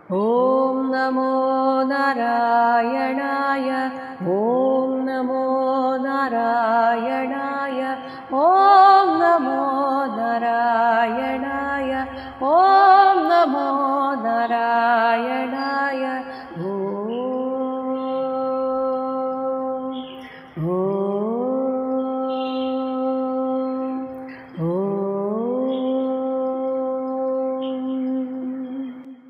ॐ नमो नारायणाय ॐ नमो नारायणाय ॐ नमो नारायणाय ॐ नमो नारायणाय ॐ ॐ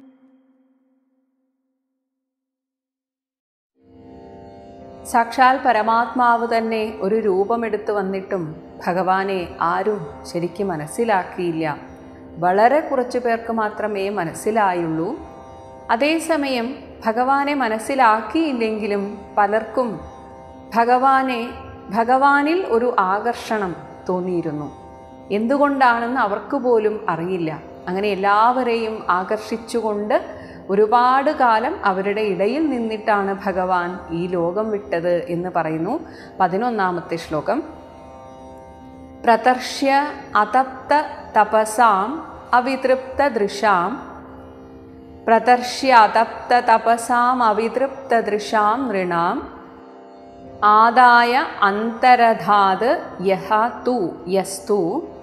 സാക്ഷാൽ പരമാത്മാവ് തന്നെ ഒരു രൂപമെടുത്തു വന്നിട്ടും ഭഗവാനെ ആരും ശരിക്കും മനസ്സിലാക്കിയില്ല വളരെ കുറച്ചു പേർക്ക് മാത്രമേ മനസ്സിലായുള്ളൂ അതേസമയം ഭഗവാനെ മനസ്സിലാക്കിയില്ലെങ്കിലും പലർക്കും ഭഗവാനെ ഭഗവാനിൽ ഒരു ആകർഷണം തോന്നിയിരുന്നു എന്തുകൊണ്ടാണെന്ന് അവർക്ക് പോലും അറിയില്ല അങ്ങനെ എല്ലാവരെയും ആകർഷിച്ചുകൊണ്ട് ഒരുപാട് കാലം അവരുടെ ഇടയിൽ നിന്നിട്ടാണ് ഭഗവാൻ ഈ ലോകം വിട്ടത് എന്ന് പറയുന്നു പതിനൊന്നാമത്തെ ശ്ലോകം പ്രതർശ്യ അതപ്ത തപസാം അവിതൃപ്ത ദൃശാം പ്രതർശ്യ അതപ്ത തപസാം അവിതൃപ്ത ദൃശാം നൃണാം ആദായ അന്തരധാത് യഹ തു യസ്തു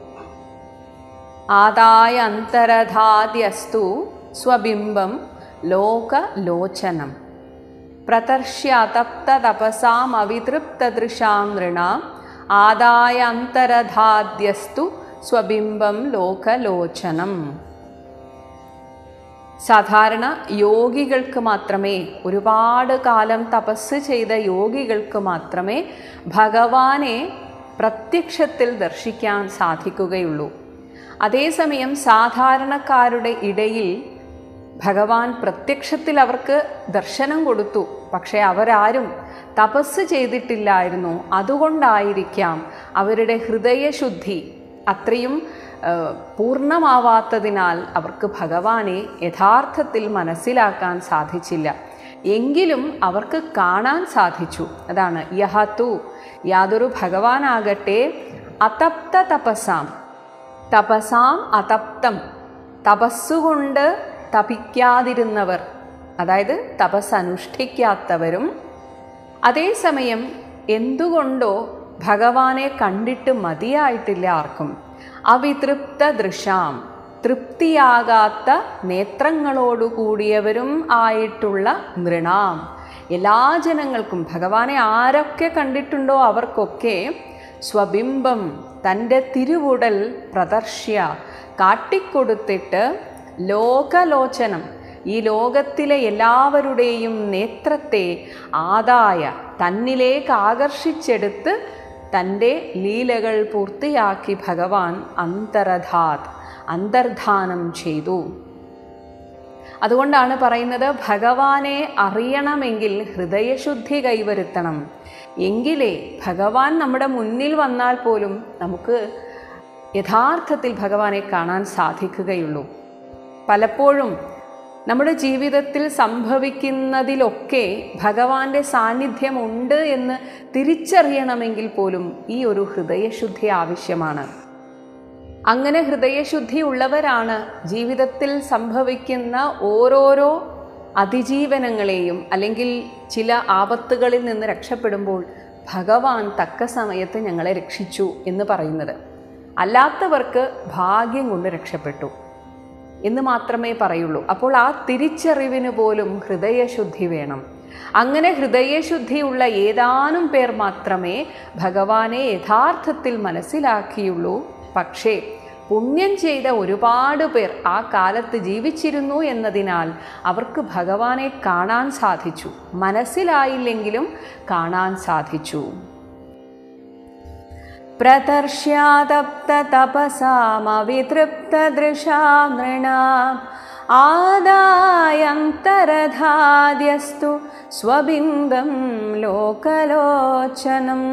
ആദായ അന്തരധാദ്യസ്തു സ്വബിംബം ലോകലോചനം പ്രതർശ്യതപ്തതപസാം അവിതൃപ്തദൃശാം നൃണാം ആദായ അന്തരധാദ്യസ്തു സ്വബിംബം ലോകലോചനം സാധാരണ യോഗികൾക്ക് മാത്രമേ ഒരുപാട് കാലം തപസ് ചെയ്ത യോഗികൾക്ക് മാത്രമേ ഭഗവാനെ പ്രത്യക്ഷത്തിൽ ദർശിക്കാൻ സാധിക്കുകയുള്ളൂ അതേസമയം സാധാരണക്കാരുടെ ഇടയിൽ ഭഗവാൻ പ്രത്യക്ഷത്തിൽ അവർക്ക് ദർശനം കൊടുത്തു പക്ഷേ അവരാരും തപസ് ചെയ്തിട്ടില്ലായിരുന്നു അതുകൊണ്ടായിരിക്കാം അവരുടെ ഹൃദയശുദ്ധി അത്രയും ഏഹ്, പൂർണ്ണമാവാത്തതിനാൽ അവർക്ക് ഭഗവാനെ യഥാർത്ഥത്തിൽ മനസ്സിലാക്കാൻ സാധിച്ചില്ല എങ്കിലും അവർക്ക് കാണാൻ സാധിച്ചു അതാണ് യഹത്തു യാതൊരു ഭഗവാനാകട്ടെ അതപ്ത തപസാം തപസാം അതപ്തം തപസ്സുകൊണ്ട് തപിക്കാതിരുന്നവർ അതായത് തപസ് അനുഷ്ഠിക്കാത്തവരും അതേസമയം എന്തുകൊണ്ടോ ഭഗവാനെ കണ്ടിട്ട് മതിയായിട്ടില്ല ആർക്കും അവിതൃപ്ത ദൃശാം തൃപ്തിയാകാത്ത നേത്രങ്ങളോടു കൂടിയവരും ആയിട്ടുള്ള നൃണാം എല്ലാ ജനങ്ങൾക്കും ഭഗവാനെ ആരൊക്കെ കണ്ടിട്ടുണ്ടോ അവർക്കൊക്കെ സ്വബിംബം തൻ്റെ തിരുവുടൽ പ്രദർശ്യ കാട്ടിക്കൊടുത്തിട്ട് ലോകലോചനം ഈ ലോകത്തിലെ എല്ലാവരുടെയും നേത്രത്തെ ആദായ തന്നിലേക്ക് ആകർഷിച്ചെടുത്ത് തൻ്റെ ലീലകൾ പൂർത്തിയാക്കി ഭഗവാൻ അന്തരധാത് അന്തർധാനം ചെയ്തു അതുകൊണ്ടാണ് പറയുന്നത് ഭഗവാനെ അറിയണമെങ്കിൽ ഹൃദയശുദ്ധി കൈവരുത്തണം എങ്കിലേ ഭഗവാൻ നമ്മുടെ മുന്നിൽ വന്നാൽ പോലും നമുക്ക് യഥാർത്ഥത്തിൽ ഭഗവാനെ കാണാൻ സാധിക്കുകയുള്ളൂ പലപ്പോഴും നമ്മുടെ ജീവിതത്തിൽ സംഭവിക്കുന്നതിലൊക്കെ ഭഗവാന്റെ സാന്നിധ്യമുണ്ട് എന്ന് തിരിച്ചറിയണമെങ്കിൽ പോലും ഈ ഒരു ഹൃദയശുദ്ധി ആവശ്യമാണ് അങ്ങനെ ഹൃദയശുദ്ധി ഉള്ളവരാണ് ജീവിതത്തിൽ സംഭവിക്കുന്ന ഓരോരോ അതിജീവനങ്ങളെയും അല്ലെങ്കിൽ ചില ആപത്തുകളിൽ നിന്ന് രക്ഷപ്പെടുമ്പോൾ ഭഗവാൻ തക്ക സമയത്ത് ഞങ്ങളെ രക്ഷിച്ചു എന്ന് പറയുന്നത് അല്ലാത്തവർക്ക് ഭാഗ്യം കൊണ്ട് രക്ഷപ്പെട്ടു എന്ന് മാത്രമേ പറയുള്ളൂ അപ്പോൾ ആ തിരിച്ചറിവിന് പോലും ഹൃദയശുദ്ധി വേണം അങ്ങനെ ഹൃദയശുദ്ധിയുള്ള ഏതാനും പേർ മാത്രമേ ഭഗവാനെ യഥാർത്ഥത്തിൽ മനസ്സിലാക്കിയുള്ളൂ പക്ഷേ പുണ്യം ചെയ്ത ഒരുപാട് പേർ ആ കാലത്ത് ജീവിച്ചിരുന്നു എന്നതിനാൽ അവർക്ക് ഭഗവാനെ കാണാൻ സാധിച്ചു മനസ്സിലായില്ലെങ്കിലും കാണാൻ സാധിച്ചു प्रतर्श्यातप्ततपसामवितृप्तदृशा नृणाम् आदायन्तरधाद्यस्तु स्वबिम्बं लोकलोचनम्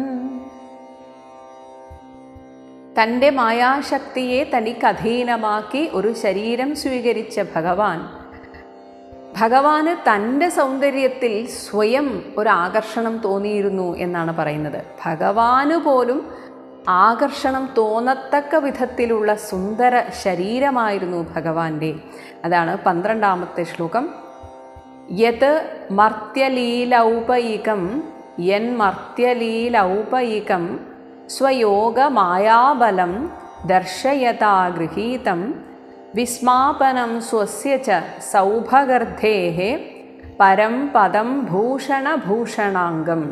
തൻ്റെ മായാശക്തിയെ തനിക്ക് അധീനമാക്കി ഒരു ശരീരം സ്വീകരിച്ച ഭഗവാൻ ഭഗവാന് തൻ്റെ സൗന്ദര്യത്തിൽ സ്വയം ഒരു ആകർഷണം തോന്നിയിരുന്നു എന്നാണ് പറയുന്നത് ഭഗവാന് പോലും ആകർഷണം തോന്നത്തക്ക വിധത്തിലുള്ള സുന്ദര ശരീരമായിരുന്നു ഭഗവാന്റെ അതാണ് പന്ത്രണ്ടാമത്തെ ശ്ലോകം യത് മർത്യലീലൗപയികം യൻ മർത്യലീലൗപയികം സ്വയോഗമായാബലം ദർശയതാ ഗൃഹീതം വിസ്മാപനം സ്വസ്യ ച സൗഭഗർദ്ധേः പരം പദം ഭൂഷണഭൂഷണാംഗം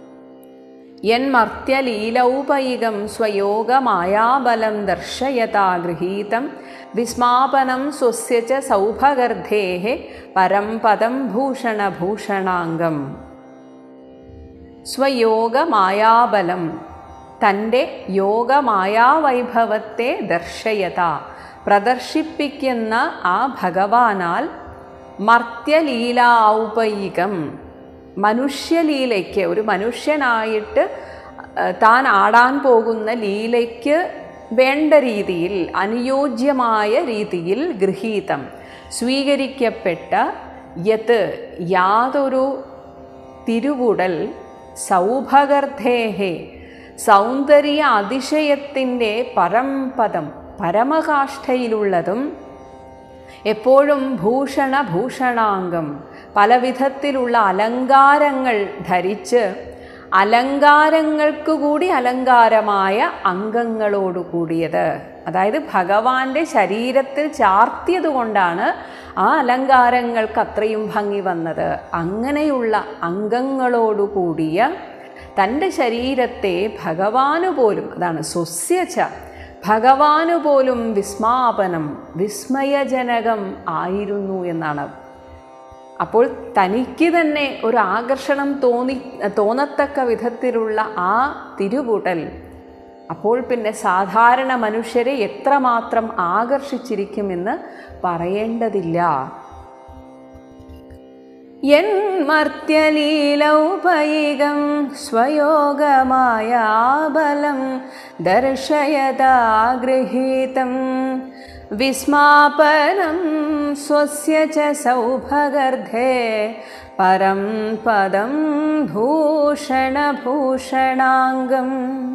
യന്മർത്യലീലൗപയികം സ്വയോഗമായാബലം ദർശയതാ ഗൃഹീതം വിസ്മാപനം സ്വസ്യ ച സൗഭഗർദ്ധേः പരം പദം ഭൂഷണഭൂഷണാംഗം സ്വയോഗമായാബലം തൻ്റെ യോഗമായാവൈഭവത്തെ ദർശയത പ്രദർശിപ്പിക്കുന്ന ആ ഭഗവാനാൽ മർത്യലീല ഔപയികം മനുഷ്യലീലയ്ക്ക് ഒരു മനുഷ്യനായിട്ട് താൻ ആടാൻ പോകുന്ന ലീലയ്ക്ക് വേണ്ട രീതിയിൽ അനുയോജ്യമായ രീതിയിൽ ഗൃഹീതം സ്വീകരിക്കപ്പെട്ട യത് യാതൊരു തിരുവുടൽ സൗഭഗർദ്ധേഹേ സൗന്ദര്യ അതിശയത്തിൻ്റെ പരംപദം പരമകാഷ്ഠയിലുള്ളതും എപ്പോഴും ഭൂഷണ ഭൂഷണാംഗം പലവിധത്തിലുള്ള അലങ്കാരങ്ങൾ ധരിച്ച് അലങ്കാരങ്ങൾക്ക് കൂടി അലങ്കാരമായ അംഗങ്ങളോട് കൂടിയത് അതായത് ഭഗവാന്റെ ശരീരത്തിൽ ചാർത്തിയത് കൊണ്ടാണ് ആ അലങ്കാരങ്ങൾക്ക് അത്രയും ഭംഗി വന്നത് അങ്ങനെയുള്ള അംഗങ്ങളോടു കൂടിയ തൻ്റെ ശരീരത്തെ ഭഗവാന് പോലും അതാണ് സ്വസ്യച്ച ഭഗവാന് പോലും വിസ്മാപനം വിസ്മയജനകം ആയിരുന്നു എന്നാണ് അപ്പോൾ തനിക്ക് തന്നെ ഒരു ആകർഷണം തോന്നി തോന്നത്തക്ക വിധത്തിലുള്ള ആ തിരുകൂട്ടൽ അപ്പോൾ പിന്നെ സാധാരണ മനുഷ്യരെ എത്രമാത്രം ആകർഷിച്ചിരിക്കുമെന്ന് പറയേണ്ടതില്ല യന്മർത്യലീലൗപയികം സ്വയോഗമായാബലം ദർശയതാ ഗൃഹീതം വിസ്മാപനം സ്വസ്യ ച സൗഭഗർദ്ധേ പരം പദം ഭൂഷണഭൂഷണാംഗം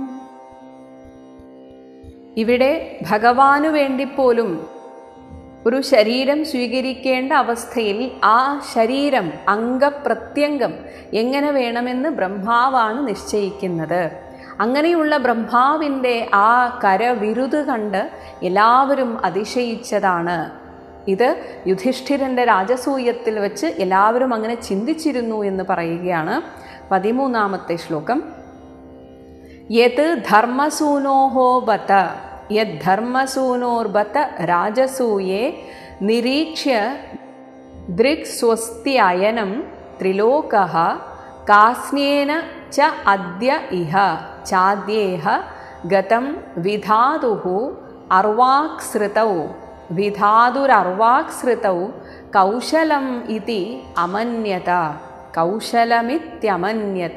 ഇവിടെ ഭഗവാനു വേണ്ടിപ്പോലും ഒരു ശരീരം സ്വീകരിക്കേണ്ട അവസ്ഥയിൽ ആ ശരീരം അംഗപ്രത്യംഗം എങ്ങനെ വേണമെന്ന് ബ്രഹ്മാവാണ് നിശ്ചയിക്കുന്നത് അങ്ങനെയുള്ള ബ്രഹ്മാവിൻ്റെ ആ കരവിരുത് കണ്ട് എല്ലാവരും അതിശയിച്ചതാണ് ഇത് യുധിഷ്ഠിരൻ്റെ രാജസൂയത്തിൽ വെച്ച് എല്ലാവരും അങ്ങനെ ചിന്തിച്ചിരുന്നു എന്ന് പറയുകയാണ് പതിമൂന്നാമത്തെ ശ്ലോകം യത് ധർമ്മസൂനോഹോ ബത യദ്ധർമ്മസൂനോർബത രാജസൂയേ നിരീക്ഷ്യ ദൃക്സ്വസ്ത്യയനം ത്രിലോക കാസ്നേന ച അദ്യ ഇഹ ചാദ്യേഹ ഗതം വിധാതുः അർവാക്സൃതൗ വിധാതുരർവാക്സൃതൗ കൗശലം ഇതി അമന്യത കൗശലമിത്യമന്യത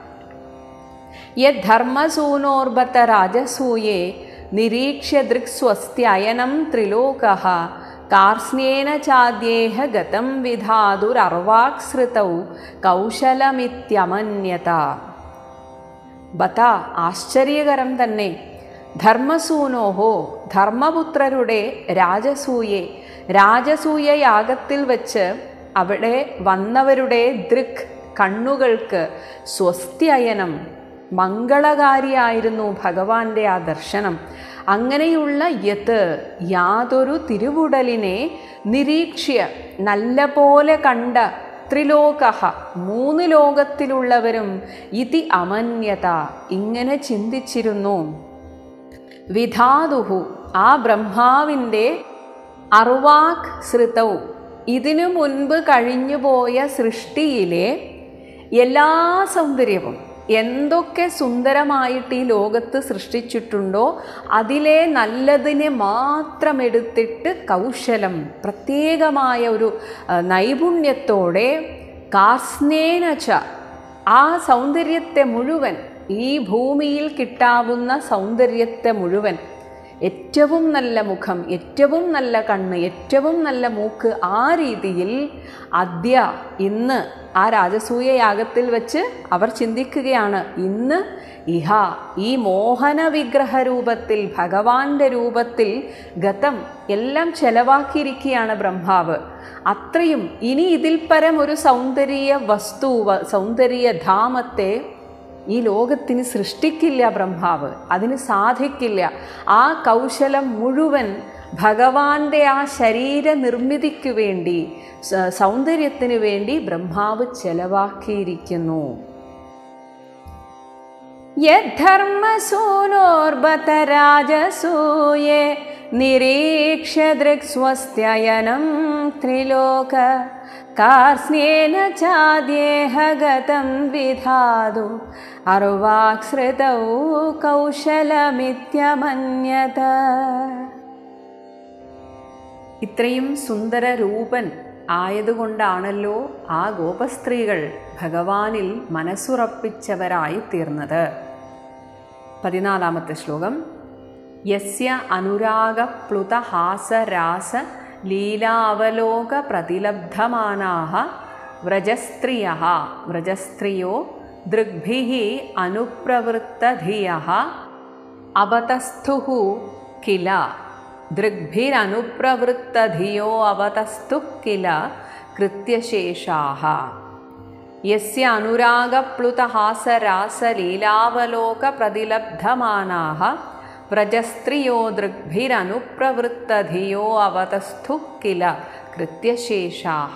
യദ്ധർമ്മസൂനോർബത്ത രാജസൂയേ നിരീക്ഷ്യ ദൃക്സ്വസ്ത്യയനം ത്രിലോക കാർസ്നേന ചാദ്യേഹ ഗതം വിധാതുരർവാക്സൃതൗ കൗശലമിത്യമന്യത ബത ആശ്ചര്യകരം തന്നെ ധർമ്മസൂനോഹോ ധർമ്മപുത്രരുടെ രാജസൂയെ രാജസൂയ യാഗത്തിൽ വച്ച് അവിടെ വന്നവരുടെ ദൃക് കണ്ണുകൾക്ക് സ്വസ്ത്യയനം മംഗളകാരിയായിരുന്നു ഭഗവാന്റെ ആ ദർശനം അങ്ങനെയുള്ള യത്ത് യാതൊരു തിരുവുടലിനെ നിരീക്ഷ്യ നല്ല പോലെ കണ്ട ത്രിലോക മൂന്ന് ലോകത്തിലുള്ളവരും ഇതി അമന്യത ഇങ്ങനെ ചിന്തിച്ചിരുന്നു വിധാതുഹു ആ ബ്രഹ്മാവിൻ്റെ അർവാക് ശ്രുതവും ഇതിനു മുൻപ് കഴിഞ്ഞുപോയ സൃഷ്ടിയിലെ എല്ലാ സൗന്ദര്യവും എന്തൊക്കെ സുന്ദരമായിട്ട് ഈ ലോകത്ത് സൃഷ്ടിച്ചിട്ടുണ്ടോ അതിലെ നല്ലതിനെ മാത്രം എടുത്തിട്ട് കൗശലം പ്രത്യേകമായ ഒരു നൈപുണ്യത്തോടെ കാസ്നേനച്ച ആ സൗന്ദര്യത്തെ മുഴുവൻ ഈ ഭൂമിയിൽ കിട്ടാവുന്ന സൗന്ദര്യത്തെ മുഴുവൻ ഏറ്റവും നല്ല മുഖം ഏറ്റവും നല്ല കണ്ണ് ഏറ്റവും നല്ല മൂക്ക് ആ രീതിയിൽ അദ്യ ഇന്ന് ആ രാജസൂയ യാഗത്തിൽ വെച്ച് അവർ ചിന്തിക്കുകയാണ് ഇന്ന് ഇഹ ഈ മോഹന വിഗ്രഹ രൂപത്തിൽ ഭഗവാന്റെ രൂപത്തിൽ ഗതം എല്ലാം ചെലവാക്കിയിരിക്കുകയാണ് ബ്രഹ്മാവ് അത്രയും ഇനി ഇതിൽ പരം ഒരു സൗന്ദര്യ വസ്തു വ- സൗന്ദര്യ ധാമത്തെ ഈ ലോകത്തിന് സൃഷ്ടിക്കില്ല ബ്രഹ്മാവ് അതിന് സാധിക്കില്ല ആ കൗശലം മുഴുവൻ ഭഗവാന്റെ ആ ശരീര നിർമ്മിതിക്കു വേണ്ടി സ- സൗന്ദര്യത്തിന് വേണ്ടി ബ്രഹ്മാവ് ചെലവാക്കിയിരിക്കുന്നു യദ്ധർമ്മസൂനോർബത രാജസൂയേ നിരീക്ഷ്യ ദൃക്സ്വസ്ത്യയനം ത്രിലോക കാർസ്നേന ചാദ്യേഹഗതം വിധാതു അർവാക്സൃതൗ കൗശലമിത്യമന്യത ഇത്രയും സുന്ദര രൂപൻ ആയതുകൊണ്ടാണല്ലോ ആ ഗോപസ്ത്രീകൾ ഭഗവാനിൽ മനസ്സുറപ്പിച്ചവരായി തീർന്നത് പതിനാലാമത്തെ ശ്ലോകം യസ്യ അനുരാഗപ്ലുതഹാസരാസ ലീലാവലോക പ്രതിലബ്ധമാനാः വ്രജസ്ത്രിയः വ്രജസ്ത്രിയോ ദൃഗ്ഭിः അനുപ്രവൃത്തധിയः അവതസ്ഥുः കില ദൃഗ്ഭിരനുപ്രവൃത്തധിയോ അവതസ്തുഃ കില കൃത്യശേഷാः യസ്യ അനുരാഗപ്ലുതഹാസരാസലീലാവലോകപ്രതിലബ്ധമാനാः വ്രജസ്ത്രിയോ ദൃഗ്ഭിരനുപ്രവൃത്തധിയോ അവതസ്ഥു കില കൃത്യശേഷാः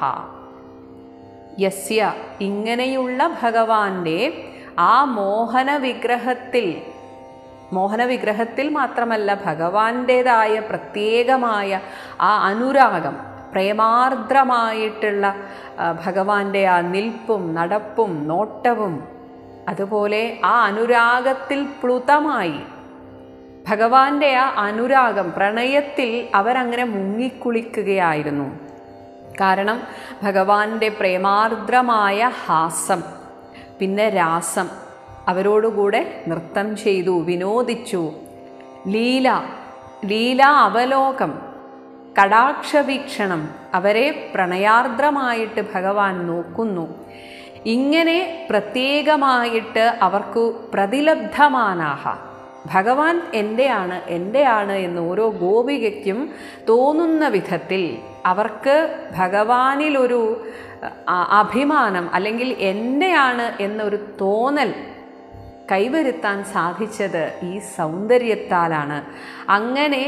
യസ്യ ഇങ്ങനെയുള്ള ഭഗവാന്റെ ആ മോഹന വിഗ്രഹത്തിൽ മോഹന വിഗ്രഹത്തിൽ മാത്രമല്ല ഭഗവാന്റേതായ പ്രത്യേകമായ ആ അനുരാഗം പ്രേമാർദ്രമായിട്ടുള്ള ആ, ഭഗവാന്റെ ആ നിൽപ്പും നടപ്പും നോട്ടവും അതുപോലെ ആ അനുരാഗത്തിൽ പ്ലുതമായി ഭഗവാന്റെ ആ അനുരാഗം പ്രണയത്തിൽ അവരങ്ങനെ മുങ്ങിക്കുളിക്കുകയായിരുന്നു കാരണം ഭഗവാന്റെ പ്രേമാർദ്രമായ ഹാസം പിന്നെ രാസം അവരോടുകൂടെ നൃത്തം ചെയ്തു വിനോദിച്ചു ലീല ലീല അവലോകം കടാക്ഷവീക്ഷണം അവരെ പ്രണയാർദ്രമായിട്ട് ഭഗവാൻ നോക്കുന്നു ഇങ്ങനെ പ്രത്യേകമായിട്ട് അവർക്ക് പ്രതിലബ്ധമാനാഹ ഭഗവാൻ എൻ്റെയാണ് എൻ്റെയാണ് എന്ന് ഓരോ ഗോപികയ്ക്കും തോന്നുന്ന വിധത്തിൽ അവർക്ക് ഭഗവാനിലൊരു ആ, അഭിമാനം അല്ലെങ്കിൽ എൻ്റെയാണ് എന്നൊരു തോന്നൽ കൈവരുത്താൻ സാധിച്ചത് ഈ സൗന്ദര്യത്താലാണ് അങ്ങനെ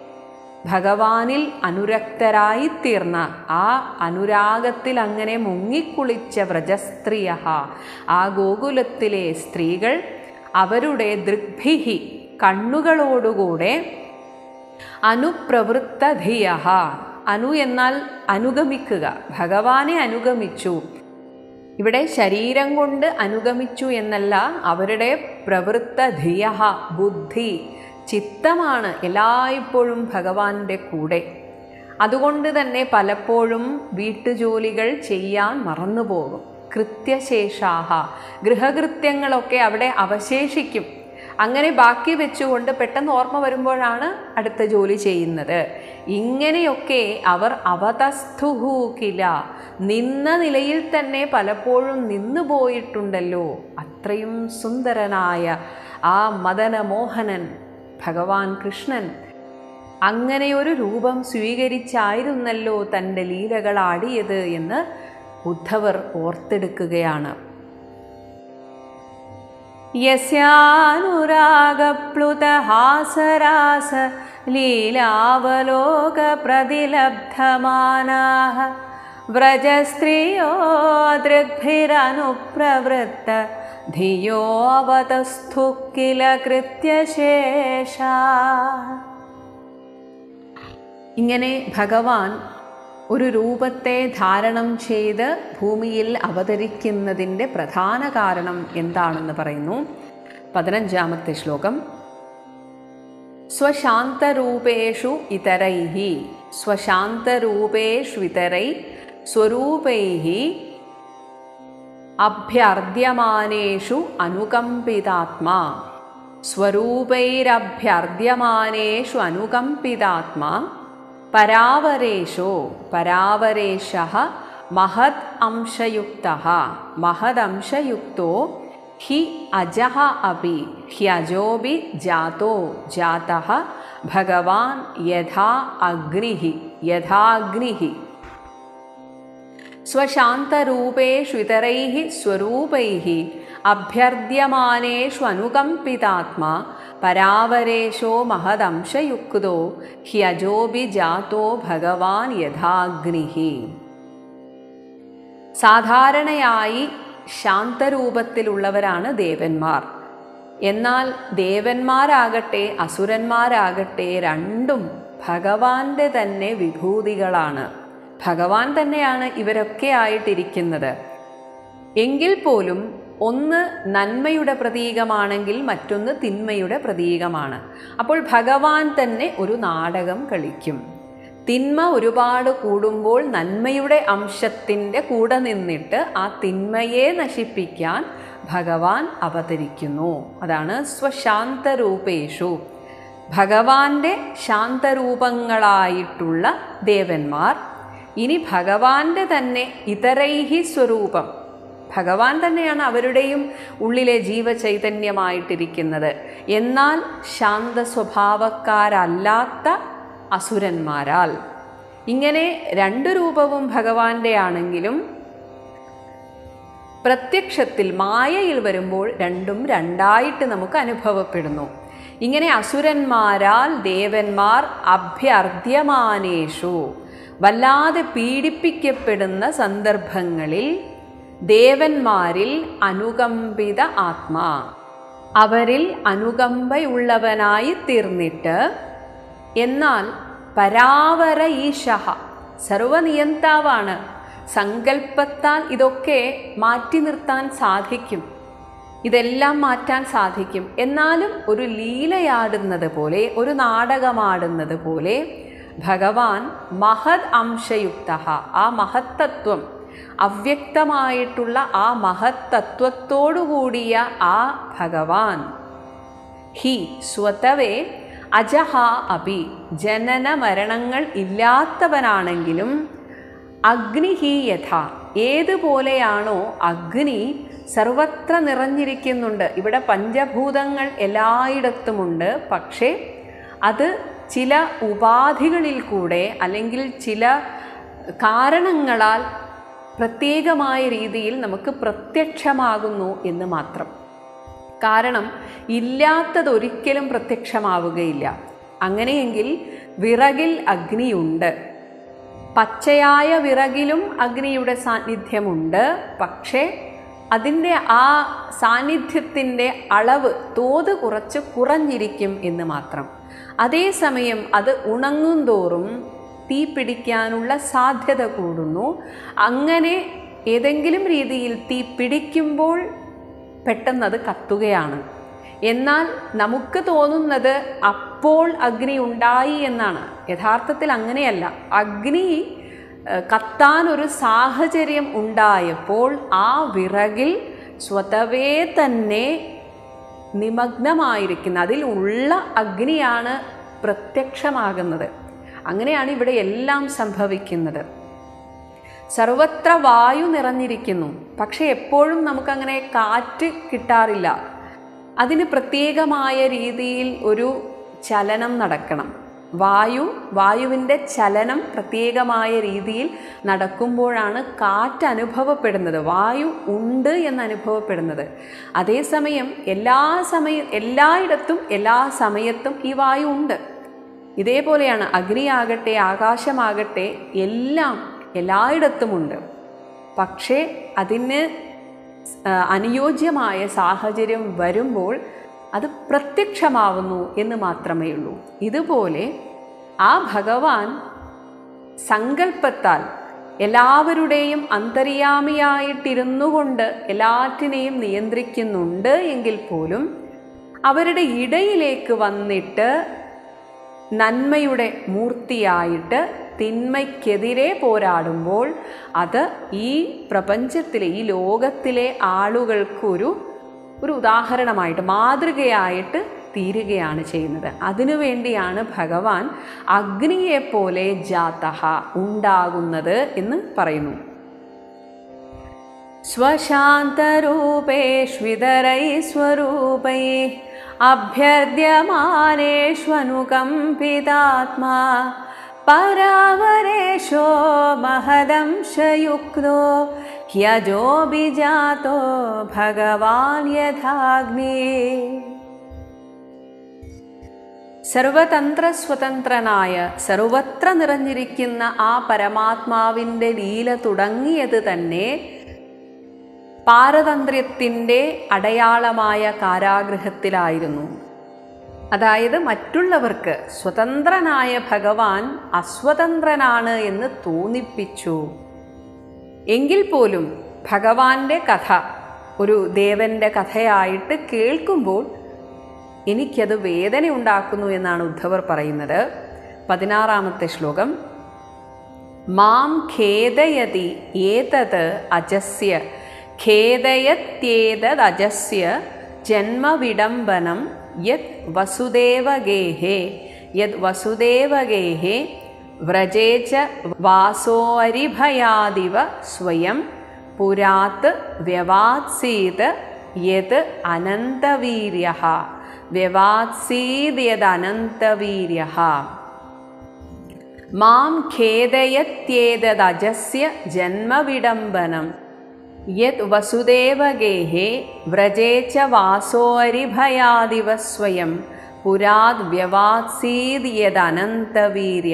ഭഗവാനിൽ അനുരക്തരായി തീർന്ന ആ അനുരാഗത്തിൽ അങ്ങനെ മുങ്ങിക്കുളിച്ച വ്രജസ്ത്രീയ ആ ഗോകുലത്തിലെ സ്ത്രീകൾ അവരുടെ ദൃഗ്ഭിഹി കണ്ണുകളോടുകൂടെ അനുപ്രവൃത്തധിയ അനു എന്നാൽ അനുഗമിക്കുക ഭഗവാനെ അനുഗമിച്ചു ഇവിടെ ശരീരം കൊണ്ട് അനുഗമിച്ചു എന്നല്ല അവരുടെ പ്രവൃത്ത ധിയ ബുദ്ധി ചിത്തമാണ് എല്ലായ്പ്പോഴും ഭഗവാന്റെ കൂടെ അതുകൊണ്ട് തന്നെ പലപ്പോഴും വീട്ടുജോലികൾ ചെയ്യാൻ മറന്നുപോകും കൃത്യശേഷാഹ ഗൃഹകൃത്യങ്ങളൊക്കെ അവിടെ അവശേഷിക്കും അങ്ങനെ ബാക്കി വെച്ചുകൊണ്ട് പെട്ടെന്ന് ഓർമ്മ വരുമ്പോഴാണ് അടുത്ത ജോലി ചെയ്യുന്നത് ഇങ്ങനെയൊക്കെ അവർ അവതസ്ഥുഹു കില നിന്ന നിലയിൽ തന്നെ പലപ്പോഴും നിന്നു പോയിട്ടുണ്ടല്ലോ അത്രയും സുന്ദരനായ ആ മദനമോഹനൻ ഭഗവാൻ കൃഷ്ണൻ അങ്ങനെയൊരു രൂപം സ്വീകരിച്ചായിരുന്നല്ലോ തൻ്റെ ലീലകൾ ആടിയത് എന്ന് ഉദ്ധവർ ഓർത്തെടുക്കുകയാണ് യസ്യാനുരാഗപ്ലുതഹാസരാസ ലീലാവലോകപ്രതിലബ്ധമാനാः വ്രജസ്ത്രീയോ ദൃഗ്ഭിരനുപ്രവൃത്ത ധിയോ അവതസ്ഥു കില കൃത്യശേഷ ഇങ്ങനെ ഭഗവാൻ ഒരു രൂപത്തെ ധാരണം ചെയ്ത് ഭൂമിയിൽ അവതരിക്കുന്നതിൻ്റെ പ്രധാന കാരണം എന്താണെന്ന് പറയുന്നു പതിനഞ്ചാമത്തെ ശ്ലോകം സ്വശാന്തരൂപേഷു ഇതരൈ സ്വശാന്തരൂപേഷ്വിതരൈ സ്വരൂപൈ അഭ്യർദ്യമാനേഷു അനുകമ്പിതാത്മാ സ്വരൂപൈരഭ്യർദ്യമാനേഷു അനുകമ്പിതാത്മാ പരാവരേഷോ പരാവരേഷ മഹത് അംശയുക്ത മഹദംശയുക്തോ ഹി അജഹ അപി ഹ്യജോബി ജാതോ ജാത ഭഗവാൻ യഥാ അഗ്നി യഥാഗ്നി സ്വശാന്തരൂപേഷു ഇതരൈः സ്വരൂപൈः അഭ്യർദ്യമാനേഷു അനുകമ്പിതാത്മാ പരാവരേഷോ മഹദംശയുക്തോ ഹ്യജോബി ജാതോ ഭഗവാൻ യഥാഗ്നി സാധാരണയായി ശാന്തരൂപത്തിലുള്ളവരാണ് ദേവന്മാർ എന്നാൽ ദേവന്മാരാകട്ടെ അസുരന്മാരാകട്ടെ രണ്ടും ഭഗവാന്റെ തന്നെ വിഭൂതികളാണ് ഭഗവാൻ തന്നെയാണ് ഇവരൊക്കെ ആയിട്ടിരിക്കുന്നത് എങ്കിൽ പോലും ഒന്ന് നന്മയുടെ പ്രതീകമാണെങ്കിൽ മറ്റൊന്ന് തിന്മയുടെ പ്രതീകമാണ് അപ്പോൾ ഭഗവാൻ തന്നെ ഒരു നാടകം കളിക്കും തിന്മ ഒരുപാട് കൂടുമ്പോൾ നന്മയുടെ അംശത്തിൻ്റെ കൂടെ നിന്നിട്ട് ആ തിന്മയെ നശിപ്പിക്കാൻ ഭഗവാൻ അവതരിക്കുന്നു അതാണ് സ്വശാന്തരൂപേഷു ഭഗവാന്റെ ശാന്തരൂപങ്ങളായിട്ടുള്ള ദേവന്മാർ ഇനി ഭഗവാന്റെ തന്നെ ഇതരൈഹി സ്വരൂപം ഭഗവാൻ തന്നെയാണ് അവരുടെയും ഉള്ളിലെ ജീവചൈതന്യമായിട്ടിരിക്കുന്നത് എന്നാൽ ശാന്ത സ്വഭാവക്കാരല്ലാത്ത അസുരന്മാരാൽ ഇങ്ങനെ രണ്ട് രൂപവും ഭഗവാന്റെ ആണെങ്കിലും പ്രത്യക്ഷത്തിൽ മായയിൽ വരുമ്പോൾ രണ്ടും രണ്ടായിട്ട് നമുക്ക് അനുഭവപ്പെടുന്നു ഇങ്ങനെ അസുരന്മാരാൽ ദേവന്മാർ അഭ്യർദ്യമാനേഷു വല്ലാതെ പീഡിപ്പിക്കപ്പെടുന്ന സന്ദർഭങ്ങളിൽ ദേവന്മാരിൽ അനുകമ്പിത ആത്മാ അവരിൽ അനുകമ്പയുള്ളവനായി തീർന്നിട്ട് എന്നാൽ പരാവര ഈശഹ സർവനിയന്താവാണ് സങ്കല്പത്താൽ ഇതൊക്കെ മാറ്റി നിർത്താൻ സാധിക്കും ഇതെല്ലാം മാറ്റാൻ സാധിക്കും എന്നാലും ഒരു ലീലയാടുന്നത് പോലെ ഒരു നാടകമാടുന്നത് പോലെ ഭഗവാൻ മഹത് അംശയുക്ത ആ മഹത്തത്വം അവ്യക്തമായിട്ടുള്ള ആ മഹത്തത്വത്തോടുകൂടിയ ആ ഭഗവാൻ ഹി സ്വതവേ അജഹ അപി ജനന മരണങ്ങൾ ഇല്ലാത്തവനാണെങ്കിലും അഗ്നി ഹി യഥ ഏതുപോലെയാണോ അഗ്നി സർവത്ര നിറഞ്ഞിരിക്കുന്നുണ്ട് ഇവിടെ പഞ്ചഭൂതങ്ങൾ എല്ലായിടത്തുമുണ്ട് പക്ഷേ അത് ചില ഉപാധികളിൽ കൂടെ അല്ലെങ്കിൽ ചില കാരണങ്ങളാൽ പ്രത്യേകമായ രീതിയിൽ നമുക്ക് പ്രത്യക്ഷമാകുന്നു എന്ന് മാത്രം കാരണം ഇല്ലാത്തതൊരിക്കലും പ്രത്യക്ഷമാവുകയില്ല അങ്ങനെയെങ്കിൽ വിറകിൽ അഗ്നിയുണ്ട് പച്ചയായ വിറകിലും അഗ്നിയുടെ സാന്നിധ്യമുണ്ട് പക്ഷേ അതിൻ്റെ ആ സാന്നിധ്യത്തിൻ്റെ അളവ് തോത് കുറച്ച് കുറഞ്ഞിരിക്കും എന്ന് മാത്രം അതേസമയം അത് ഉണങ്ങുന്തോറും തീ പിടിക്കാനുള്ള സാധ്യത കൂടുന്നു അങ്ങനെ ഏതെങ്കിലും രീതിയിൽ തീ പിടിക്കുമ്പോൾ പെട്ടെന്നത് കത്തുകയാണ് എന്നാൽ നമുക്ക് തോന്നുന്നത് അപ്പോൾ അഗ്നി ഉണ്ടായി എന്നാണ് യഥാർത്ഥത്തിൽ അങ്ങനെയല്ല അഗ്നി കത്താൻ ഒരു സാഹചര്യം ഉണ്ടായപ്പോൾ ആ വിറകിൽ സ്വതവേ തന്നെ നിമഗ്നമായിരിക്കുന്ന അതിൽ ഉള്ള അഗ്നിയാണ് പ്രത്യക്ഷമാകുന്നത് അങ്ങനെയാണ് ഇവിടെ എല്ലാം സംഭവിക്കുന്നത് സർവത്ര വായു നിറഞ്ഞിരിക്കുന്നു പക്ഷെ എപ്പോഴും നമുക്കങ്ങനെ കാറ്റ് കിട്ടാറില്ല അതിന് പ്രത്യേകമായ രീതിയിൽ ഒരു ചലനം നടക്കണം വായു വായുവിൻ്റെ ചലനം പ്രത്യേകമായ രീതിയിൽ നടക്കുമ്പോഴാണ് കാറ്റ് അനുഭവപ്പെടുന്നത് വായു ഉണ്ട് എന്ന് അനുഭവപ്പെടുന്നത് അതേസമയം എല്ലാ സമയം എല്ലായിടത്തും എല്ലാ സമയത്തും ഈ വായു ഉണ്ട് ഇതേപോലെയാണ് അഗ്നിയാകട്ടെ ആകാശമാകട്ടെ എല്ലാം എല്ലായിടത്തുമുണ്ട് പക്ഷേ അതിന് അനുയോജ്യമായ സാഹചര്യം വരുമ്പോൾ അത് പ്രത്യക്ഷമാവുന്നു എന്ന് മാത്രമേ ഉള്ളൂ ഇതുപോലെ ആ ഭഗവാൻ സങ്കല്പത്താൽ എല്ലാവരുടെയും അന്തര്യാമിയായിട്ടിരുന്നു കൊണ്ട് എല്ലാറ്റിനെയും നിയന്ത്രിക്കുന്നുണ്ട് എങ്കിൽ പോലും അവരുടെ ഇടയിലേക്ക് വന്നിട്ട് നന്മയുടെ മൂർത്തിയായിട്ട് തിന്മയ്ക്കെതിരെ പോരാടുമ്പോൾ അത് ഈ പ്രപഞ്ചത്തിലെ ഈ ലോകത്തിലെ ആളുകൾക്കൊരു ഒരു ഉദാഹരണമായിട്ട് മാതൃകയായിട്ട് തീരുകയാണ് ചെയ്യുന്നത് അതിനുവേണ്ടിയാണ് ഭഗവാൻ അഗ്നിയെപ്പോലെ ജാതഹ ഉണ്ടാകുന്നത് എന്ന് പറയുന്നു स्वशान्तरूपेष्वितरैः स्वरूपैः अभ्यर्द्यमानेष्वनुकम्पितात्मा परावरेशो महदंशयुक्तो ह्यजोऽभिजातो भगवान् यथाग्नि സർവതന്ത്ര സ്വതന്ത്രനായ സർവത്ര നിറഞ്ഞിരിക്കുന്ന ആ പരമാത്മാവിൻ്റെ ലീല തുടങ്ങിയത് തന്നെ പാരതന്ത്ര്യത്തിൻ്റെ അടയാളമായ കാരാഗൃഹത്തിലായിരുന്നു അതായത് മറ്റുള്ളവർക്ക് സ്വതന്ത്രനായ ഭഗവാൻ അസ്വതന്ത്രനാണ് എന്ന് തോന്നിപ്പിച്ചു എങ്കിൽ പോലും ഭഗവാന്റെ കഥ ഒരു ദേവന്റെ കഥയായിട്ട് കേൾക്കുമ്പോൾ എനിക്കത് വേദന ഉണ്ടാക്കുന്നു എന്നാണ് ഉദ്ധവർ പറയുന്നത് പതിനാറാമത്തെ ശ്ലോകം മാം ഖേദയതി ഏതത് അജസ്യ ഖേദയത്യേതദജസ്യ ജന്മവിഡംബനം യത് വസുദേവഗേഹേ യത് വസുദേവഗേഹേ വ്രജേ ച വാസോരിഭയാദിവ സ്വയം പുരാത് വ്യവാത്സീത് യത് അനന്തവീര്യ വ്യവാത്സീദ്യദനന്തവീര്യ മാം ഖേദയത്യേതദജസ്യ ജന്മവിഡംബനം യത് വസുദേവഗേഹേ വ്രജേ ച വാസോരിഭയാദിവ സ്വയം പുരാത് വ്യവാത്സീദ്യദനന്തവീര്യ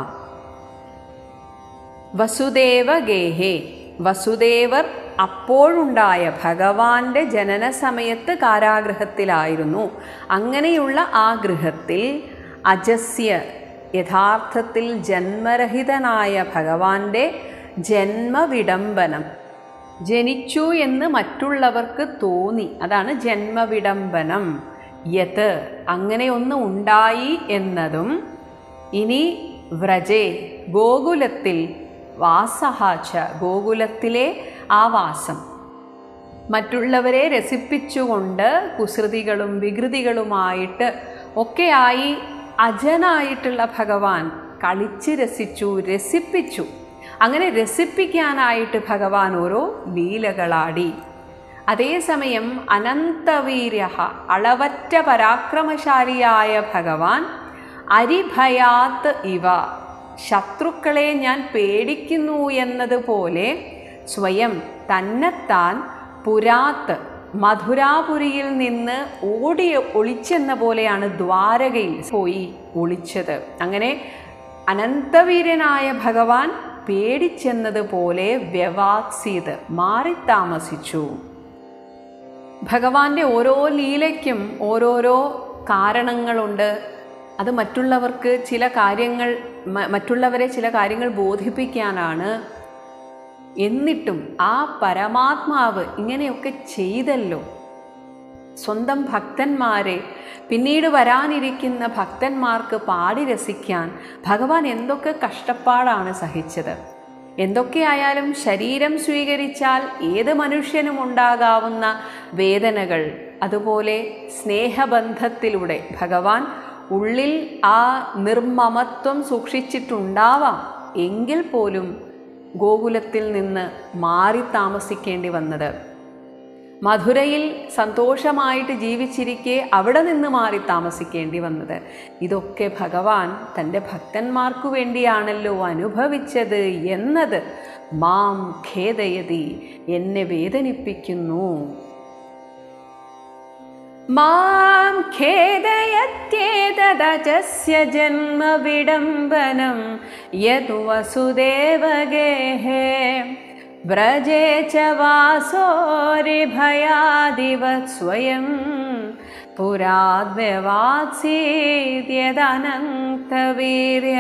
വസുദേവഗേഹേ വസുദേവർ അപ്പോഴുണ്ടായ ഭഗവാന്റെ ജനന സമയത്ത് കാരാഗൃഹത്തിലായിരുന്നു അങ്ങനെയുള്ള ആ ഗൃഹത്തിൽ അജസ്യ യഥാർത്ഥത്തിൽ ജന്മരഹിതനായ ഭഗവാന്റെ ജന്മവിഡംബനം ജനിച്ചു എന്ന് മറ്റുള്ളവർക്ക് തോന്നി അതാണ് ജന്മവിഡംബനം യത് അങ്ങനെ ഒന്ന് ഉണ്ടായി എന്നതും ഇനി വ്രജേ ഗോകുലത്തിൽ വാസഹാച്ച ഗോകുലത്തിലെ ആ വാസം മറ്റുള്ളവരെ രസിപ്പിച്ചുകൊണ്ട് കുസൃതികളും വികൃതികളുമായിട്ട് ഒക്കെയായി അജനായിട്ടുള്ള ഭഗവാൻ കളിച്ച് രസിച്ചു രസിപ്പിച്ചു അങ്ങനെ രസിപ്പിക്കാനായിട്ട് ഭഗവാൻ ഓരോ ലീലകളാടി അതേസമയം അനന്തവീര്യ അളവറ്റ പരാക്രമശാലിയായ ഭഗവാൻ അരിഭയാത്ത് ഇവ ശത്രുക്കളെ ഞാൻ പേടിക്കുന്നു എന്നതുപോലെ സ്വയം തന്നെത്താൻ പുരാത്ത് മധുരാപുരിയിൽ നിന്ന് ഓടി ഒളിച്ചെന്ന പോലെയാണ് ദ്വാരകയിൽ പോയി ഒളിച്ചത് അങ്ങനെ അനന്തവീര്യനായ ഭഗവാൻ പേടിച്ചെന്നതുപോലെ വ്യവാത്സീത് മാറി താമസിച്ചു ഭഗവാന്റെ ഓരോ ലീലയ്ക്കും ഓരോരോ കാരണങ്ങളുണ്ട് അത് മറ്റുള്ളവർക്ക് ചില കാര്യങ്ങൾ മറ്റുള്ളവരെ ചില കാര്യങ്ങൾ ബോധിപ്പിക്കാനാണ് എന്നിട്ടും ആ പരമാത്മാവ് ഇങ്ങനെയൊക്കെ ചെയ്തല്ലോ സ്വന്തം ഭക്തന്മാരെ പിന്നീട് വരാനിരിക്കുന്ന ഭക്തന്മാർക്ക് പാടി രസിക്കാൻ ഭഗവാൻ എന്തൊക്കെ കഷ്ടപ്പാടാണ് സഹിച്ചത് എന്തൊക്കെയായാലും ശരീരം സ്വീകരിച്ചാൽ ഏത് മനുഷ്യനും ഉണ്ടാകാവുന്ന വേദനകൾ അതുപോലെ സ്നേഹബന്ധത്തിലൂടെ ഭഗവാൻ ഉള്ളിൽ ആ നിർമ്മമത്വം സൂക്ഷിച്ചിട്ടുണ്ടാവാം എങ്കിൽ പോലും ഗോകുലത്തിൽ നിന്ന് മാറി താമസിക്കേണ്ടി വന്നത് മധുരയിൽ സന്തോഷമായിട്ട് ജീവിച്ചിരിക്കെ അവിടെ നിന്ന് മാറി താമസിക്കേണ്ടി വന്നത് ഇതൊക്കെ ഭഗവാൻ തൻ്റെ ഭക്തന്മാർക്കു വേണ്ടിയാണല്ലോ അനുഭവിച്ചത് എന്നത് മാം ഖേദയതി എന്നെ വേദനിപ്പിക്കുന്നു മാം ഖേദയത്യേതദജസ്യ ജന്മവിഡംബനം യതു വസുദേവഗേഹേ വ്രജേ ച വാസോരിഭയാദിവത് സ്വയം പുരാദ്വ്യവാത്സീദ്യദനന്തവീര്യ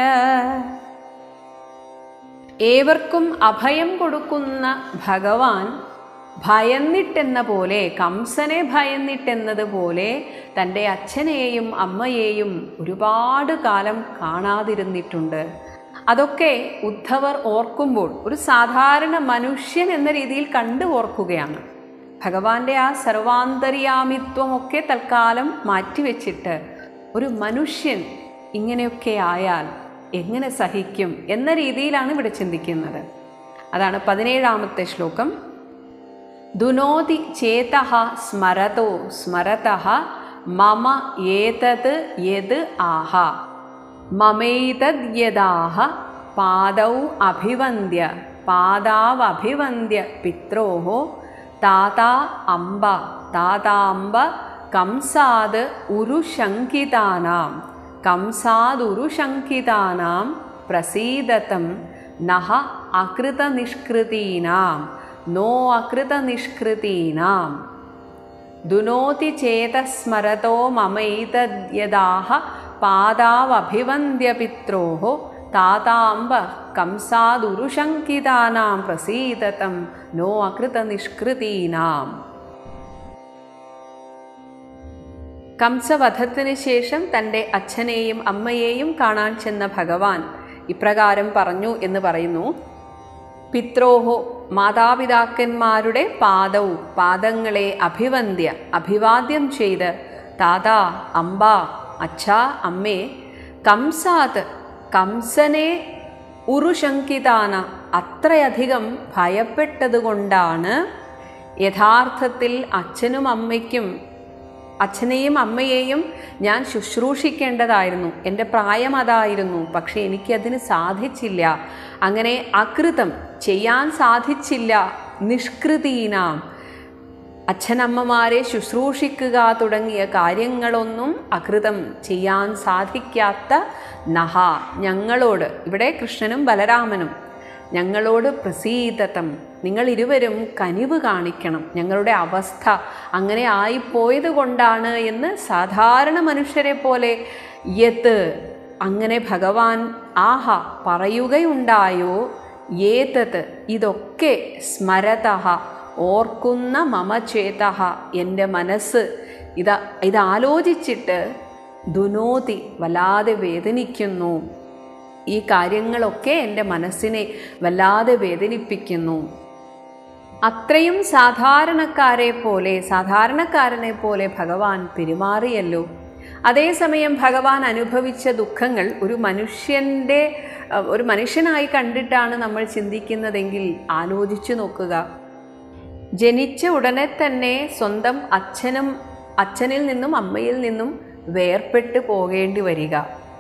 ഏവർക്കും അഭയം കൊടുക്കുന്ന ഭഗവാൻ ഭയന്നിട്ടെന്ന പോലെ കംസനെ ഭയന്നിട്ടെന്നതുപോലെ തൻ്റെ അച്ഛനെയും അമ്മയെയും ഒരുപാട് കാലം കാണാതിരുന്നിട്ടുണ്ട് അതൊക്കെ ഉദ്ധവർ ഓർക്കുമ്പോൾ ഒരു സാധാരണ മനുഷ്യൻ എന്ന രീതിയിൽ കണ്ടു ഓർക്കുകയാണ് ഭഗവാന്റെ ആ സർവാന്തര്യാമിത്വമൊക്കെ തൽക്കാലം മാറ്റിവെച്ചിട്ട് ഒരു മനുഷ്യൻ ഇങ്ങനെയൊക്കെ ആയാൽ എങ്ങനെ സഹിക്കും എന്ന രീതിയിലാണ് ഇവിടെ ചിന്തിക്കുന്നത് അതാണ് പതിനേഴാമത്തെ ശ്ലോകം ദുനോതി ചേത സ്മരതോ സ്മരത മമ ഏതത് യത് ആഹ മമൈതദ് യദാഹ പാദൗ അഭിവന്ദ്യ പാദാവഭിവന്ദ്യ പിത്രോः താതാ അംബ താതാംബ കംസാത് ഉരുശങ്കിതാനാം കംസാദുരുശങ്കിതാനാം പ്രസീദതം നഹ അകൃതനിഷ്കൃതീനാം നോ അകൃതനിഷ്കൃതീനാം ദുനോതി ചേതസ്മരതോ മമൈതദ്യദാഹ പാദാവഭിവന്ദ്യപിത്രോः താതാംബ കംസാദുരുശങ്കിതാനാം പ്രസീദതം നോ അകൃതനിഷ്കൃതീനാം കംസവധത്തിന് ശേഷം തൻ്റെ അച്ഛനെയും അമ്മയെയും കാണാൻ ചെന്ന ഭഗവാൻ ഇപ്രകാരം പറഞ്ഞു എന്ന് പറയുന്നു പിത്രോഹോ മാതാപിതാക്കന്മാരുടെ പാദവും പാദങ്ങളെ അഭിവന്ദ്യ അഭിവാദ്യം ചെയ്ത് താതാ അമ്പ അച്ഛാ അമ്മേ കംസാത് കംസനെ ഉരുശങ്കിതാന അത്രയധികം ഭയപ്പെട്ടതുകൊണ്ടാണ് യഥാർത്ഥത്തിൽ അച്ഛനും അമ്മയ്ക്കും അച്ഛനെയും അമ്മയെയും ഞാൻ ശുശ്രൂഷിക്കേണ്ടതായിരുന്നു എൻ്റെ പ്രായം അതായിരുന്നു പക്ഷേ എനിക്കതിന് സാധിച്ചില്ല അങ്ങനെ അകൃതം ചെയ്യാൻ സാധിച്ചില്ല നിഷ്കൃതീനാം അച്ഛനമ്മമാരെ ശുശ്രൂഷിക്കുക തുടങ്ങിയ കാര്യങ്ങളൊന്നും അകൃതം ചെയ്യാൻ സാധിക്കാത്ത നഹ ഞങ്ങളോട് ഇവിടെ കൃഷ്ണനും ബലരാമനും ഞങ്ങളോട് പ്രസീതതം നിങ്ങൾ ഇരുവരും കനിവ് കാണിക്കണം ഞങ്ങളുടെ അവസ്ഥ അങ്ങനെ ആയിപ്പോയത് കൊണ്ടാണ് എന്ന് സാധാരണ മനുഷ്യരെ പോലെ യത് അങ്ങനെ ഭഗവാൻ ആഹ പറയുകയുണ്ടായോ ഏതത് ഇതൊക്കെ സ്മരതഃ ഓർക്കുന്ന മമ ചേതഃ എൻ്റെ മനസ്സ് ഇത് ഇതാലോചിച്ചിട്ട് ദുനോതി വല്ലാതെ വേദനിക്കുന്നു ഈ കാര്യങ്ങളൊക്കെ എൻ്റെ മനസ്സിനെ വല്ലാതെ വേദനിപ്പിക്കുന്നു അത്രയും സാധാരണക്കാരെ പോലെ സാധാരണക്കാരനെ പോലെ ഭഗവാൻ പെരുമാറിയല്ലോ അതേസമയം ഭഗവാൻ അനുഭവിച്ച ദുഃഖങ്ങൾ ഒരു മനുഷ്യൻ്റെ അഹ്, ഒരു മനുഷ്യനായി കണ്ടിട്ടാണ് നമ്മൾ ചിന്തിക്കുന്നതെങ്കിൽ ആലോചിച്ചു നോക്കുക ജനിച്ച ഉടനെ തന്നെ സ്വന്തം അച്ഛനും അച്ഛനിൽ നിന്നും അമ്മയിൽ നിന്നും വേർപെട്ട് പോകേണ്ടി വരിക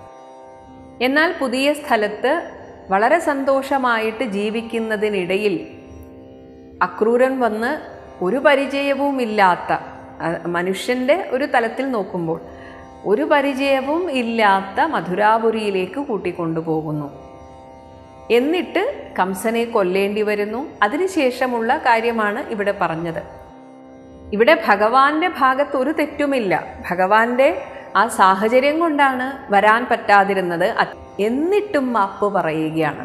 എന്നാൽ പുതിയ സ്ഥലത്ത് വളരെ സന്തോഷമായിട്ട് ജീവിക്കുന്നതിനിടയിൽ അക്രൂരൻ വന്ന് ഒരു പരിചയവും ഇല്ലാത്ത അഹ് മനുഷ്യൻ്റെ ഒരു തലത്തിൽ നോക്കുമ്പോൾ ഒരു പരിചയവും ഇല്ലാത്ത മധുരാപുരിയിലേക്ക് കൂട്ടിക്കൊണ്ടുപോകുന്നു എന്നിട്ട് കംസനെ കൊല്ലേണ്ടി വരുന്നു അതിനുശേഷമുള്ള കാര്യമാണ് ഇവിടെ പറഞ്ഞത് ഇവിടെ ഭഗവാന്റെ ഭാഗത്ത് ഒരു തെറ്റുമില്ല ഭഗവാന്റെ ആ സാഹചര്യം കൊണ്ടാണ് വരാൻ പറ്റാതിരുന്നത് അത് എന്നിട്ടും മാപ്പ് പറയുകയാണ്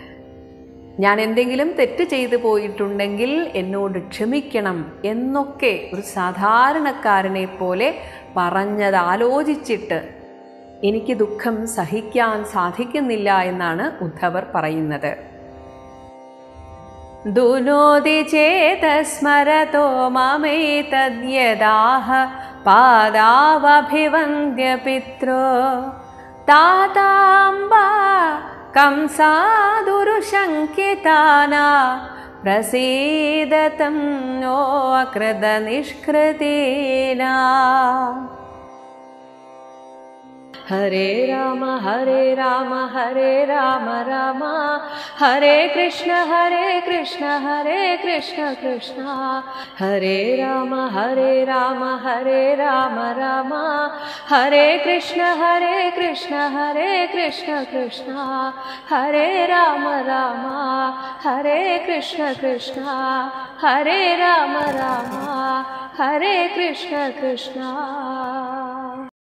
ഞാൻ എന്തെങ്കിലും തെറ്റ് ചെയ്തു പോയിട്ടുണ്ടെങ്കിൽ എന്നോട് ക്ഷമിക്കണം എന്നൊക്കെ ഒരു സാധാരണക്കാരനെ പോലെ പറഞ്ഞത് ആലോചിച്ചിട്ട് എനിക്ക് ദുഃഖം സഹിക്കാൻ സാധിക്കുന്നില്ല എന്നാണ് ഉദ്ധവർ പറയുന്നത് ദുനോതി ചേതസ്മരതോ മമൈതദ്യദാഹ പാദാവഭിവന്ദ്യ പിത്രോ താതാംബ കംസാദുരുശങ്കിതാനാ പ്രസീദതം നോ അകൃത നിഷ്കൃതീനാ ഹരേ രാമ ഹരേ രാമ ഹരേ രാമ രാമ ഹരേ കൃഷ്ണ ഹരേ കൃഷ്ണ ഹരേ കൃഷ്ണ കൃഷ്ണ ഹരേ രാമ ഹരേ രാമ ഹരേ രാമ രാമ ഹരേ കൃഷ്ണ ഹരേ കൃഷ്ണ ഹരേ കൃഷ്ണ കൃഷ്ണ ഹരേ രാമ രാമ ഹരേ കൃഷ്ണ കൃഷ്ണ ഹരേ രാമ രാമ ഹരേ കൃഷ്ണ കൃഷ്ണ